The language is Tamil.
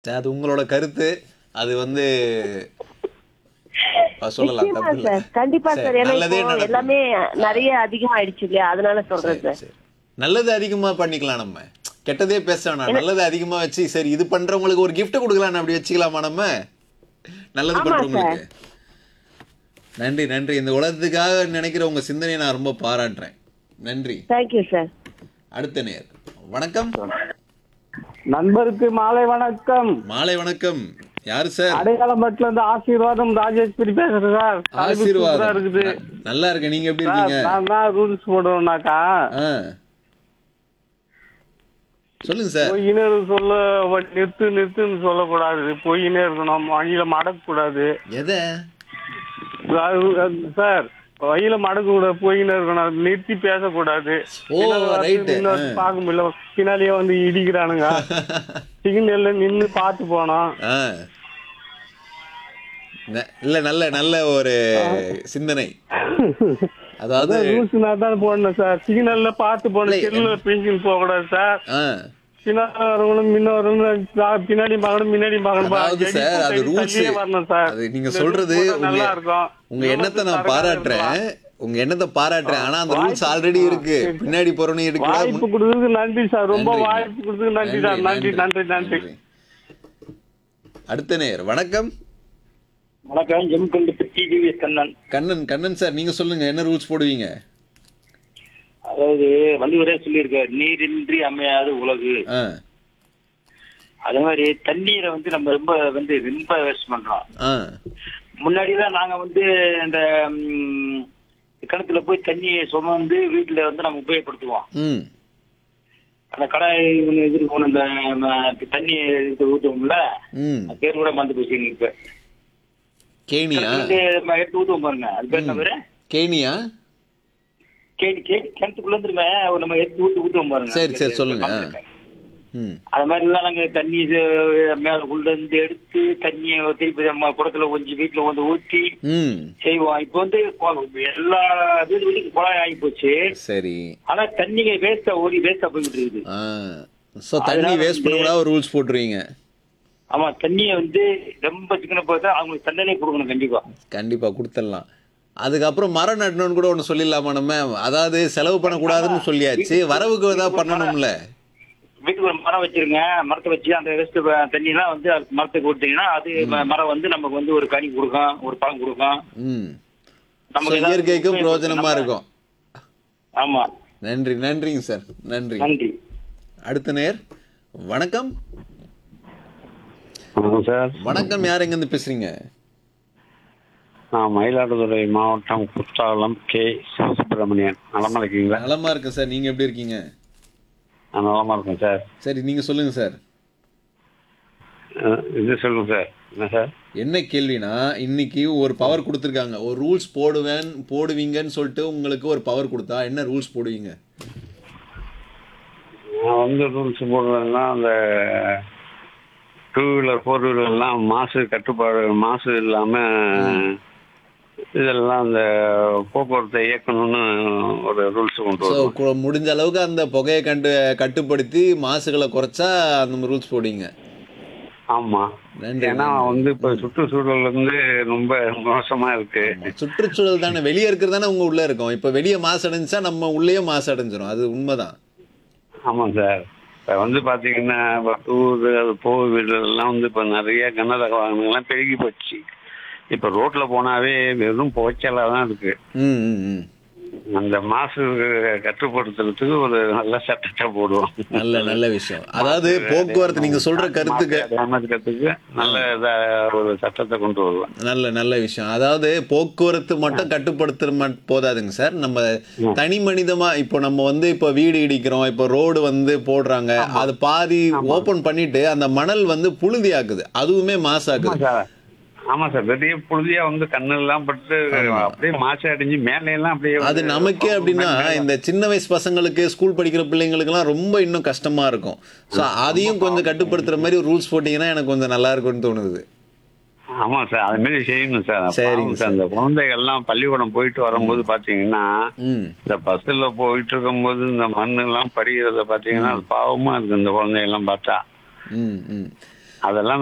சரி, அது உங்களோட கருத்து அது வந்து அ, சொல்லலாம் நிச்சயமா தப்பு இல்ல சார் கண்டிப்பா சரி, சார் ஏன்னா நல்லதே இப்போ நடக்கும். எல்லாமே நிறைய அதிகமாயிடுச்சு இல்லையா அதனால சொல்றேன் சரி, சார் சரி. நல்லது அதிகமா பண்ணிக்கலாம் நம்ம கெட்டதே பேச வேணாம் நல்லது அதிகமா வச்சு சரி இது பண்றவங்களுக்கு ஒரு gift கொடுக்கலாம் அப்படி வச்சுக்கலாமா நம்ம நல்லது ஆமா, பண்றவங்களுக்கு நன்றி நன்றி இந்த உலகத்துக்காக நினைக்கிற உங்க சிந்தனையை நான் ரொம்ப பாராட்டுறேன் நன்றி தேங்க்யூ சார் அடுத்த நேர் வணக்கம் நண்பருக்கு மாலை வணக்கம் மாலை வணக்கம் யாரு சார் அடையாளமட்டில இருந்து ஆசீர்வாதம் ராஜேஸ்வரி பேசுறேன் சார் தலைப்பு சூப்பரா ஆசீர்வாதம் இருக்குது ந- நல்லா இருக்கேன் நீங்க எப்படி சார் இருக்கீங்க நான் தான் ரூல்ஸ் போடுவேன்னாக்கா ஆ. சொல்லுங்க சார் பொய்யினர் சொல்ல வ- நிறுத்து நிறுத்துன்னு சொல்லக்கூடாது பொய்யினே இருக்கணும் வழியில மடக்கக்கூடாது எதை அது- அது- சார் வழியில மடக்கக்கூடாது பொய்யினர் இருக்கணும் நிறுத்தி பேசக்கூடாது ஓ, பின்னாடி வந்து right. நின்னு ஆ. பார்க்க முடியல பின்னாலேயே வந்து இடிக்கிறானுங்க சிக்னல்ல நின்னு பார்த்து போனோம் ஆ. ந- இல்ல நல்ல நல்ல ஒரு சிந்தனை அதாவது ரூல்ஸ் நான் தான் போடணும் சார் சிக்னல்ல பார்த்து போகணும் இல்லை, செல்லுல பேசின்னு போக கூடாது சார் ஆ. பின்னாடி வரவங்களும் முன்ன வரவங்களும் சா- பின்னாடி பார்க்கணும் முன்னாடி பார்க்கணும் அதாவது பா- சார் அது சைடு ரூல்ஸ் தள்ளியே வரணும் சார் அது நீங்க இந்த சொல்றது rules போட்டா நல்லா உங்க இருக்கும் உங்க எண்ணத்தை நான் பாராட்டுறேன் உங்க எண்ணத்தை பாராட்டுறேன் ஆனா அந்த ரூல்ஸ் ஆல்ரெடி இருக்கு பின்னாடி போறவனு எடுக்கல வாய்ப்பு கொடுத்ததுக்கு நன்றி சார் ரொம்ப நன்றி. வாய்ப்பு கொடுத்ததுக்கு நன்றி சார் நன்றி நன்றி நன்றி அடுத்த நேர் வணக்கம் வணக்கம் எம் கொண்டு டிவிஎஸ் கண்ணன் கண்ணன் கண்ணன் சார் நீங்க சொல்லுங்க என்ன ரூல்ஸ் போடுவீங்க அதாவது வள்ளுவரே சொல்லியிருக்காரு நீரின்றி அமையாத உலகு ஆ. அதே மாதிரி தண்ணீரை வந்து நம்ம ரொம்ப வந்து ரொம்ப வேஸ்ட் பண்றோம் ஆ. முன்னாடி தான் நாங்க வந்து இந்த ம், கிணத்துல போய் தண்ணியை சுமந்து வீட்டுல வந்து நம்ம உபயோகப்படுத்துவோம் ம் அந்த கடாய் ஒண்ணு எதிர்க்கணும் இந்த ம, தண்ணி எடுத்து ஊத்துவோம்ல ம் அது பேர் கூட மறந்து போச்சு எங்களுக்கு இப்ப. கேணியா கிணத்துல இருந்து நம்ம எடுத்து ஊத்துவோம் பாருங்க அது பேர் என்ன பேரு கேணியா கேணி கேணி கிணத்துக்குள்ள இருந்து நம்ம எடுத்து ஊத்து ஊத்துவோம் பாருங்க சரி, சரி, சொல்லுங்க. ம் அது மாதிரி எல்லாம் நாங்க தண்ணி இது மேல உள்ள இருந்து எடுத்து தண்ணியை திருப்பி நம்ம குடத்துல கொஞ்சம் வீட்டுல வந்து ஊத்தி ம் செய்வோம் இப்போ வந்து கொ- எல்லா வீடு வீட்டுக்கு குழாய் ஆகி போச்சு சரி ஆனா தண்ணிங்க வேஸ்டா ஓடி வேஸ்டா போய்கிட்டு இருக்குது ஆ ஸோ தண்ணி அதனால வேஸ்ட் பண்ணக்கூடாது ஒரு ரூல்ஸ் போட்டுருவீங்க ஆமா தண்ணியை வந்து ரொம்ப சிக்கன போதா அவங்களுக்கு தண்டனை கொடுக்கணும் கண்டிப்பா கண்டிப்பா கொடுத்துடலாம் அதுக்கப்புறம் மரம் நடணும்னு கூட ஒன்று சொல்லிடலாமா நம்ம அதாவது செலவு பண்ணக்கூடாதுன்னு சொல்லியாச்சு வரவுக்கு ஏதாவது பண்ணணும்ல வீட்டுக்கு ஒரு மரம் வச்சிருங்க மரத்தை வச்சு அந்த வேஸ்ட் தண்ணி எல்லாம் வந்து அதுக்கு மரத்துக்கு கொடுத்தீங்கன்னா அது ம- மரம் வந்து நமக்கு வந்து ஒரு கனி கொடுக்கும் ஒரு பழம் கொடுக்கும் ம் நமக்கு So, ஏதாவது இயற்கைக்கும் உபயோகம் பிரயோஜனமா நம்ம- இருக்கும் ஆமா நன்றி நன்றிங்க சார் நன்றி நன்றி அடுத்த நேர் வணக்கம் வணக்கம் சார் வணக்கம் யார் எங்கேருந்து பேசுறீங்க நான் மயிலாடுதுறை மாவட்டம் குற்றாலம் கே சிவசுப்பிரமணியன் நலமா இருக்கீங்களா நலமா இருக்கேன் சார் நீங்க எப்படி இருக்கீங்க நான் நலமா இருக்கேன் சார் சரி நீங்க சொல்லுங்க சார் அஹ் இது சொல்லுங்க சார் என்ன சார் என்ன கேள்வினா இன்னைக்கு ஒரு பவர் கொடுத்துருக்காங்க ஒரு ரூல்ஸ் போடுவேன் போடுவீங்கன்னு சொல்லிட்டு உங்களுக்கு ஒரு பவர் கொடுத்தா என்ன ரூல்ஸ் போடுவீங்க நான் வந்து ரூல்ஸ் போடுறதுன்னா அந்த டூ வீலர் ஃபோர் வீலர்லாம் மாசு கட்டுப்பாடு மாசு இல்லாம இதெல்லாம் அந்த போக்குவரத்தை இயக்கணும்னு ஒரு ரூல்ஸ் கொண்டு ஸோ வருவோம் முடிஞ்ச அளவுக்கு அந்த புகையை கண்டு கட்டுப்படுத்தி மாசுகளை குறைச்சா அந்த ரூல்ஸ் போடுவீங்க ஆமா நன்றி, ஏன்னா நன்றி. வந்து இப்ப சுற்றுச்சூழல் வந்து ரொம்ப மோசமா இருக்கு சுற்றுச்சூழல் தானே வெளியே இருக்கிறது தானே உங்க உள்ள இருக்கும் இப்போ வெளியே மாசு அடைஞ்சா நம்ம உள்ளேயே மாசு அடைஞ்சிரும் அது உண்மைதான் ஆமா சார் இப்ப வந்து பாத்தீங்கன்னா இப்ப டூ வீலர் ஃபோர் வீலர் எல்லாம் வந்து இப்ப நிறைய கனரக வாகனங்கள்லாம் பெருகி போச்சு இப்ப ரோட்ல போனாவே வெறும் புகைச்சலா தான் இருக்கு ம் ம் ம் அந்த மாசு கட்டுப்படுத்துறதுக்கு ஒரு நல்ல சட்டத்தை போடுவோம் நல்ல நல்ல விஷயம் அதாவது போக்குவரத்து நீங்க சொல்ற கருத்துக்கு கட்டுறதுக்கு நல்ல இதா ஒரு சட்டத்தை கொண்டு வருவோம் நல்ல நல்ல விஷயம் அதாவது போக்குவரத்து மட்டும் கட்டுப்படுத்துற மட் போதாதுங்க சார் நம்ம தனி மனிதமா இப்போ நம்ம வந்து இப்போ வீடு இடிக்கிறோம் இப்போ ரோடு வந்து போடுறாங்க அது பாதி ஓபன் பண்ணிட்டு அந்த மணல் வந்து புழுதி ஆக்குது அதுவுமே மாசாக்குது ஆமா சார் ஆமா சார் பெரிய புழுதியா வந்து கண்ணெல்லாம் பட்டு அப்படியே மாசு அடைஞ்சு மேலே எல்லாம் அப்படியே அது வந்து நமக்கே அப்படின்னா இந்த சின்ன வயசு பசங்களுக்கு ஸ்கூல் படிக்கிற பிள்ளைங்களுக்குலாம் ரொம்ப இன்னும் கஷ்டமா இருக்கும் ஸோ அதையும் கொஞ்சம் கட்டுப்படுத்துற மாதிரி ரூல்ஸ் போட்டீங்கன்னா எனக்கு கொஞ்சம் நல்லா இருக்கும்னு தோணுது ஆமா சார் அது மாதிரி செய்யணும் சார் சரிங்க பாவம் சார் அந்த குழந்தைகள் எல்லாம் பள்ளிக்கூடம் போயிட்டு வரும்போது பாத்தீங்கன்னா ம் இந்த பஸ்ல போயிட்டு இருக்கும்போது இந்த மண்ணு எல்லாம் படிக்கிறத பாத்தீங்கன்னா அது பாவமா இருக்கு இந்த குழந்தைகள் எல்லாம் பார்த்தா ம் ம் அதெல்லாம்